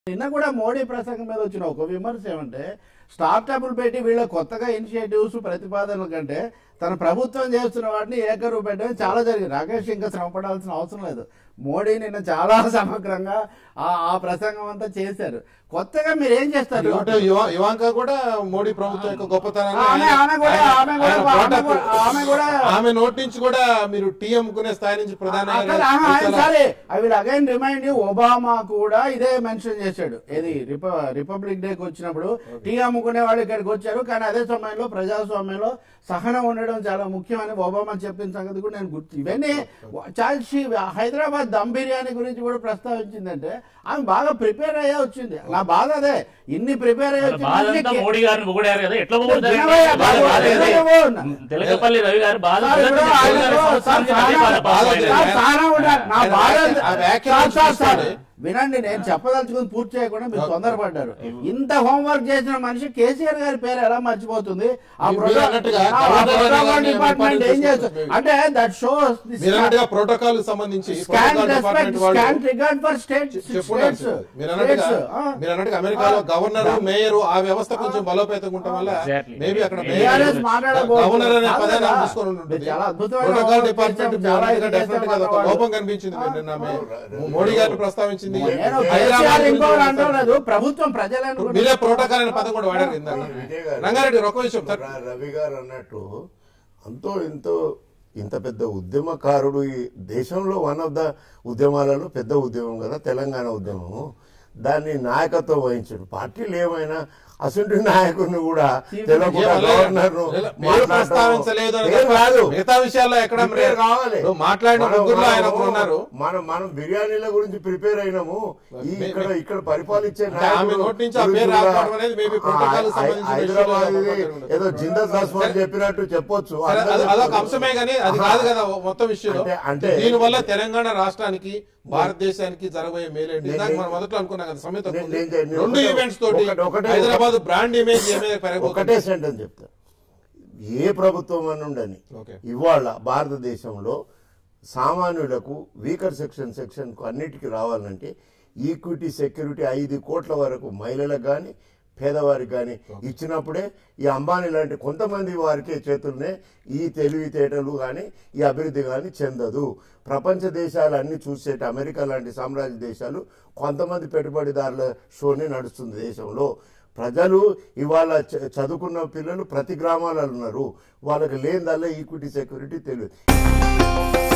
నిన్న కూడా మోడీ ప్రసంగం మీద వచ్చిన ఒక విమర్శ ఏమంటే స్టార్టప్లు పెట్టి వీళ్ళ కొత్తగా ఇనిషియేటివ్స్ ప్రతిపాదనల కంటే తన ప్రభుత్వం చేస్తున్న వాటిని ఏకరువు పెట్టడం చాలా జరిగింది రాకేష్ ఇంకా శ్రమ పడాల్సిన అవసరం లేదు మోడీ నిన్న చాలా సమగ్రంగా ఆ ఆ ప్రసంగం అంతా చేశారు కొత్తగా మీరు ఏం చేస్తారు ఇటు ఇవా- ఇవాంక కూడా మోడీ ప్రభుత్వం యొక్క గొప్పతనాన్ని ఆమె- ఆయన- ఆమె కూడా- ఆయన- ఆమె కూడా- ఆయన ఆమె protect- కూడా- ఆమె కూడా- ఆమె నోటి నుంచి కూడా మీరు టీ అమ్ముకునే స్థాయి నుంచి ప్రధాని అక్కడ ఆహా, ఆయన సరే I will again remind you Obama కూడా ఇదే మెన్షన్ చేశాడు ఏది రిప- రిపబ్లిక్ డేకి వచ్చినప్పుడు టీ అమ్ముకునే వాళ్ళు ఇక్కడికి వచ్చారు కానీ అదే సమయంలో ప్రజాస్వామ్యంలో సహనం ఉండడం చాలా ముఖ్యమని ఒబామా చెప్పిన సంగతి కూడా నేను గుర్తు ఇవన్నీ చాల్సి హైదరాబాద్ దమ్ బిర్యానీ గురించి కూడా ప్రస్తావించిందంటే ఆమె బాగా ప్రిపేర్ అయ్యే వచ్చింది నా బాధ అదే ఇన్ని ప్రిపేర్ అయ్యే వచ్చింది బాధంతా మోడీ గారిని పొగిడారు కదా ఎట్లా పొగుడుతారు? జనమయ్య బాధ బాబు, బాధ ఏంది? జనమయ్య. తెలకపల్లి రవి గారు బాధ సార్, ఇప్పుడు మోడీ ఆయన గారి సార్, సంస్థానికి సార్, అదే బాధ సార్, పాపం బాధ ఆయన. సార్, సారా ఉండాలి. నా ఆయన బాధ వ్యాఖ్య- ఆ వ్యాఖ్యలు సార్, సార్, సార్, చూస్తాడు. వినండి నేను చెప్పదలుచుకుని పూర్తి చేయకుండా మీరు తొందరపడ్డారు ఇంత హోంవర్క్ చేసిన మనిషి కేసీఆర్ గారి పేరు ఎలా మర్చిపోతుంది ఆ మీరు ప్రోటో- అన్నట్టుగా ఆ గవర్నర్ ప్రోటోకాల్ గారిని డిపార్ట్మెంట్ ఏం ఏర్పాటు చేస్తుంది చేస్తున్నారు. అంటే దట్ షోస్ మీరు అన్నట్టుగా ప్రోటోకాల్ సంబంధించి స్కాన్ protocol రెస్పెక్ట్ department వాళ్ళు స్కాన్ రిగార్డ్ ఫర్ స్టేట్ చెప్పుకుంటారు స్టేట్స్ సార్. మీరు అన్నట్టుగా మీరు అన్నట్టుగా అమెరికాలో గవర్నర్ మేయర్ ఆ వ్యవస్థ కొంచెం బలోపేతంగా ఉండటం వల్ల Exactly. మేబీ అక్కడ TRS mayor- మాట్లాడబోతుంది. గవర్నర్ అనే కాదు పదాన్ని కదా. తీసుకొని ఉంటుంది మీరు చాలా అద్భుతమైన ప్రోటోకాల్ వాళ్ళు డిపార్ట్మెంట్ చేశారు. చాలా ఇది డెఫినెట్ గా ఒక చేశారు లోపం కనిపించింది మీరు నిన్న మే- మోడీ గారిని ప్రస్తావించింది నేను హైదరాబాద్ కేసీఆర్ గురించి ఇంకోటి కూడా అంటలేదు ప్రభుత్వం ప్రజలను మీరే ప్రోటోకాల్ అనే పదం కూడా వాడారు ఇందాక విజయ్ గారు. రంగారెడ్డి ఒక విషయం సార్ ర- రవి గారు అన్నట్టు అంతో ఎంతో ఇంత పెద్ద ఉద్యమకారుడు ఈ దేశంలో వన్ ఆఫ్ ద ఉద్యమాలలో పెద్ద ఉద్యమం కదా తెలంగాణ ఉద్యమం దాన్ని నాయకత్వం వహించాడు పార్టీలు ఏమైనా అసలు నాయకుడిని కూడా తెలియకుండా ఏమో లేదు. గవర్నర్ మీరు ప్రస్తావించలేదు అని తప్ప కాదు మిగతా విషయాల్లో ఎక్కడ ప్రిపేర్ కావాలి ఇప్పుడు మాట్లాడిన మనం- ముగ్గురులో ఆయన మనము- ఒకరు ఉన్నారు మనం మనం బిర్యానీల గురించి ప్రిపేర్ అయినాము ఈ మే- ఇక్కడ ఇక్కడ పరిపాలించే అంటే ఆమె నాయకుడు నోటి నుంచి ఆ పేరు గురించి కూడా- రాకపోవడం అనేది maybe protocol కి ఆ- సంబంధించిన హైదరాబాద్ విషయం ఇది కాబట్టి ఉండదు. ఏదో జిందల్ దస్మాన్ చెప్పినట్టు చెప్పొచ్చు సరే, అందరూ అది- అదొక చెప్పొచ్చు. అంశమే కానీ అది కాదు కదా మొత్తం విషయం అంటే- అంటే- దీని వల్ల తెలంగాణ రాష్ట్రానికి భారతదేశానికి జరగబోయే మేలేంటి నేను- ఇందాక మనం మొదట్లో అనుకున్నాం కదా సమేత నేను- నేను- నేను రెండు ఒకటే- ఈవెంట్స్ తోటి ఒకటే- ఒకటే- హైదరాబాద్ బ్రాండ్ ఇమేజ్ ఏమే ఒకటే పెరగబోతుంది సెంటెన్స్ చెప్తా ఏ ప్రభుత్వం అని ఉండని ఓకే. ఇవాళ భారతదేశంలో సామాన్యులకు వీకర్ సెక్షన్ సెక్షన్ కు అన్నిటికీ రావాలంటే ఈక్విటీ సెక్యూరిటీ ఐదు కోట్ల వరకు మహిళలకు కానీ పేదవారికి కానీ ఇచ్చినప్పుడే ఈ అంబానీ లాంటి కొంతమంది వారికే చేతుల్నే ఈ తెలివితేటలు కానీ ఈ అభివృద్ధి కానీ చెందదు ప్రపంచ దేశాలు అన్ని చూసేట అమెరికా లాంటి సామ్రాజ్య దేశాలు కొంతమంది పెట్టుబడిదారుల షోనే నడుస్తుంది దేశంలో ప్రజలు ఇవాళ చ- చదువుకున్న పిల్లలు ప్రతి గ్రామాలలో ఉన్నారు వాళ్ళకి లేనిదల్లా ఈక్విటీ సెక్యూరిటీ తెలియదు